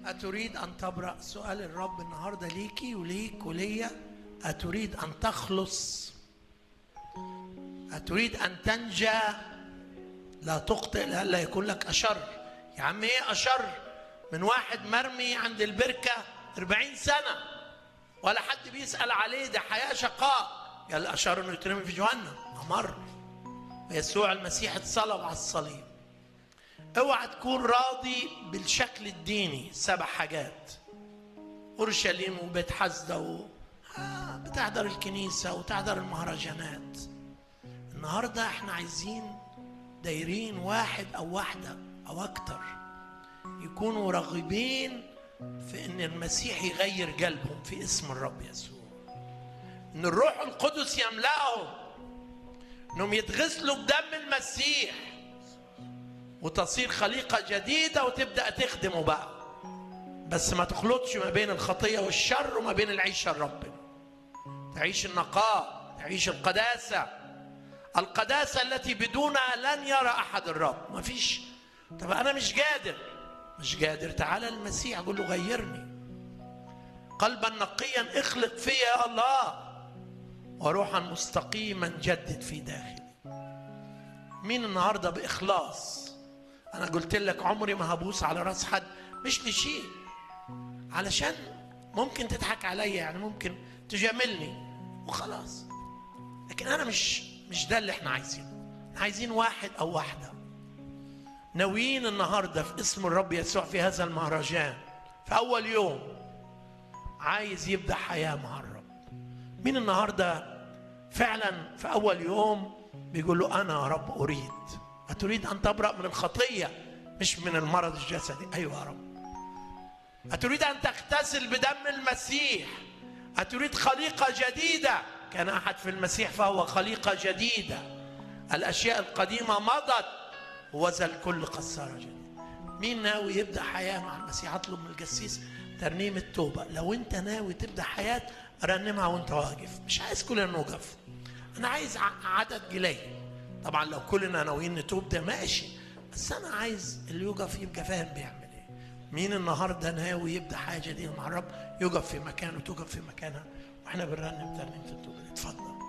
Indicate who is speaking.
Speaker 1: أتريد أن تبرأ سؤال الرب النهاردة ليكي وليك وليا أتريد أن تخلص أتريد أن تنجى لا تخطئ لئلا يكون لك أشر يا عم إيه أشر من واحد مرمي عند البركة 40 سنة ولا حد بيسأل عليه ده حياة شقاء قال أشر إنه يترمي في جهنم أمر يسوع المسيح اتصلب على الصليب اوعى تكون راضي بالشكل الديني سبع حاجات اورشليم وبيت حزده و... آه بتحضر الكنيسه وتحضر المهرجانات النهارده احنا عايزين دايرين واحد او واحده او اكتر يكونوا راغبين في ان المسيح يغير قلبهم في اسم الرب يسوع ان الروح القدس يملأهم انهم يتغسلوا بدم المسيح وتصير خليقة جديدة وتبدأ تخدمه بقى بس ما تخلطش ما بين الخطية والشر وما بين العيشة لربنا تعيش النقاء تعيش القداسة القداسة التي بدونها لن يرى أحد الرب ما فيش طب أنا مش قادر مش قادر تعالى المسيح قول له غيرني قلبا نقيا اخلق فيا يا الله وروحا مستقيما جدد في داخلي مين النهارده باخلاص انا قلت لك عمري ما هبوس على راس حد مش لشيء علشان ممكن تضحك عليا يعني ممكن تجاملني وخلاص لكن انا مش مش ده اللي احنا عايزينه احنا عايزين واحد او واحده ناويين النهارده في اسم الرب يسوع في هذا المهرجان في اول يوم عايز يبدا حياه مع الرب مين النهارده فعلا في اول يوم بيقول له انا يا رب اريد اتريد ان تبرا من الخطيه مش من المرض الجسدي ايوه يا رب اتريد ان تغتسل بدم المسيح اتريد خليقه جديده كان احد في المسيح فهو خليقه جديده الاشياء القديمه مضت وذا الكل قد صار جديد مين ناوي يبدا حياه مع المسيح اطلب من الجسيس ترنيم التوبه لو انت ناوي تبدا حياه رنمها وانت واقف مش عايز كلنا نوقف انا عايز عدد قليل طبعا لو كلنا ناويين نتوب ده ماشي بس انا عايز اللي يقف يبقى فاهم بيعمل ايه مين النهارده ناوي يبدا حاجه جديده مع الرب يقف في مكانه وتقف في مكانها واحنا بنرنم ترنيمه التوبه اتفضل